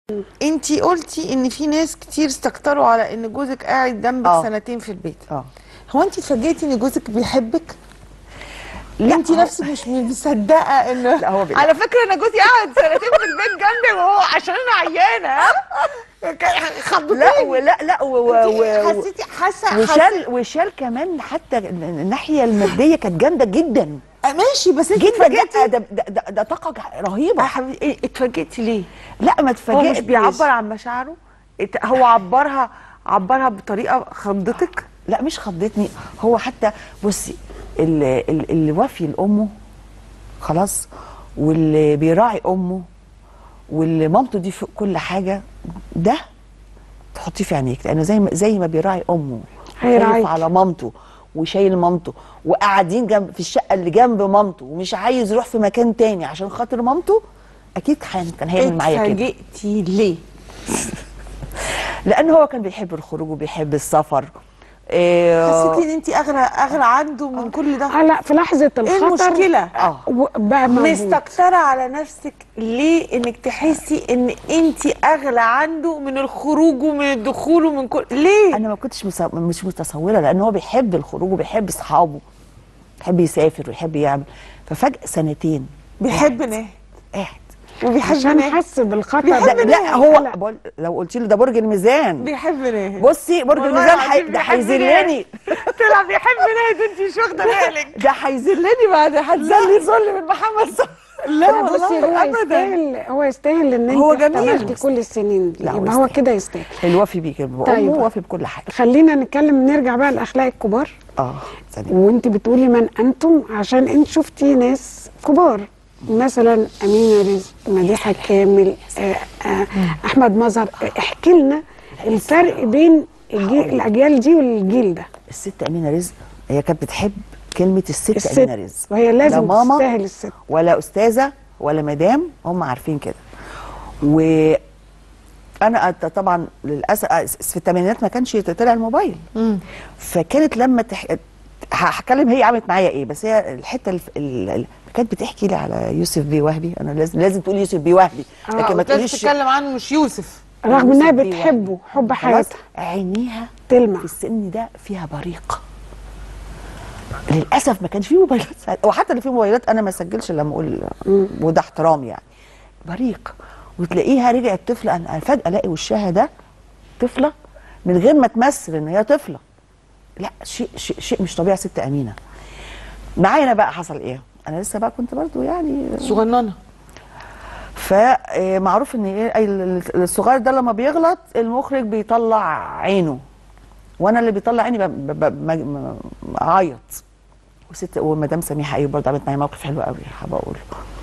انتي قلتي ان في ناس كتير استكتروا على ان جوزك قاعد جنبك آه. سنتين في البيت اه هو انتي اتفاجئتي ان جوزك بيحبك لا انتي هو- نفسك مش مصدقه انه لا، هو بي- على فكره انا جوزي قاعد سنتين في البيت جنبي وهو عشان انا عيانه ها خضتني لا ولا لا و و و حسيتي حاسه حسيتي- وشال وشال كمان حتى الناحيه الماديه كانت جامده جدا ماشي بس انت جدا اتفاجئتي لا ده ده, ده, ده طاقه رهيبه يا حبيبتي إيه، اتفاجئتي ليه؟ لا ما هو اتفاجئتش مش بيعبر عن مشاعره؟ ات- هو عبرها عبرها بطريقه خضتك؟ لا مش خضتني هو حتى بصي اللي, اللي وافي لامه خلاص واللي بيراعي امه واللي مامته دي فوق كل حاجه ده تحطيه في عينيك لانه زي ما زي ما بيراعي امه هيراعيك. خايف على مامته وشايل مامته وقاعدين جنب في الشقه اللي جنب مامته ومش عايز يروح في مكان تاني عشان خاطر مامته اكيد كان كان هيعمل معايا كده اتفاجئتي ليه؟ لان هو كان بيحب الخروج وبيحب السفر إيه حسيتي ان انت اغلى اغلى عنده من كل ده؟ اه لا في لحظه الخطر المشكلة؟ اه و- بقى موجود. مستكترة على نفسك ليه انك تحسي ان انت اغلى عنده من الخروج ومن الدخول ومن كل ليه؟ انا ما كنتش مس- مش متصوره لان هو بيحب الخروج وبيحب اصحابه بيحب يسافر ويحب يعمل ففجاه سنتين بيحب ناهد قاعد وبيحب عشان ناهد حس بالخطر بيحب لا, ده. لا ناهد. هو لا. بقول لو قلت له ده برج الميزان بيحب ناهد بصي برج والله الميزان حي... العظيم ده بيحب هيذلني طلع بيحب ناهد انت مش واخده بالك ده هيذلني بعد هتذلني ذل من محمد صلاح لا لا بصي هو والله ابدا يستاهل هو يستاهل ان انت هو جميل. احتملتي كل السنين دي لا، هو يبقى هو يستاهل. كده يستاهل الوفي بيه كده بامه طيب. ووفي بكل حاجه خلينا نتكلم نرجع بقى لاخلاق الكبار اه ثانيه وانت بتقولي من انتم عشان انت شفتي ناس كبار مثلا امينه رزق مديحه كامل آه آه احمد مظهر آه، احكي لنا الفرق بين الجيل الاجيال دي والجيل ده الست امينه رزق هي كانت بتحب كلمه الست, الست امينه رزق وهي لا لازم ماما تستاهل الست ولا استاذه ولا مدام هم عارفين كده و انا أت- طبعا للاسف في الثمانينات ما كانش طلع الموبايل فكانت لما تح... هتكلم هي عملت معايا ايه بس هي الحته الف... ال... ال... كانت بتحكي لي على يوسف بي وهبي انا لازم لازم تقول يوسف بي وهبي لكن ما لازم تقوليش تتكلم عنه مش يوسف رغم انها يوسف بي بتحبه وهبي. حب خلاص؟ حياتها عينيها تلمع في السن ده فيها بريق للاسف ما كانش فيه موبايلات ساعتها. وحتى لو في موبايلات انا ما اسجلش الا لما اقول وده احترام يعني بريق وتلاقيها رجعت طفله انا فجاه الاقي وشها ده طفله من غير ما تمثل ان هي طفله لا شيء شيء, شيء مش طبيعي ست امينه معايا انا بقى حصل ايه انا لسه بقى كنت برضو يعني صغننه فمعروف ان ايه أي ال- الصغير ده لما بيغلط المخرج بيطلع عينه وانا اللي بيطلع عيني ب- ب- ب- ب- ب- اعيط وست ومدام سميحه ايوب برضه عملت معايا موقف حلو قوي حابه اقوله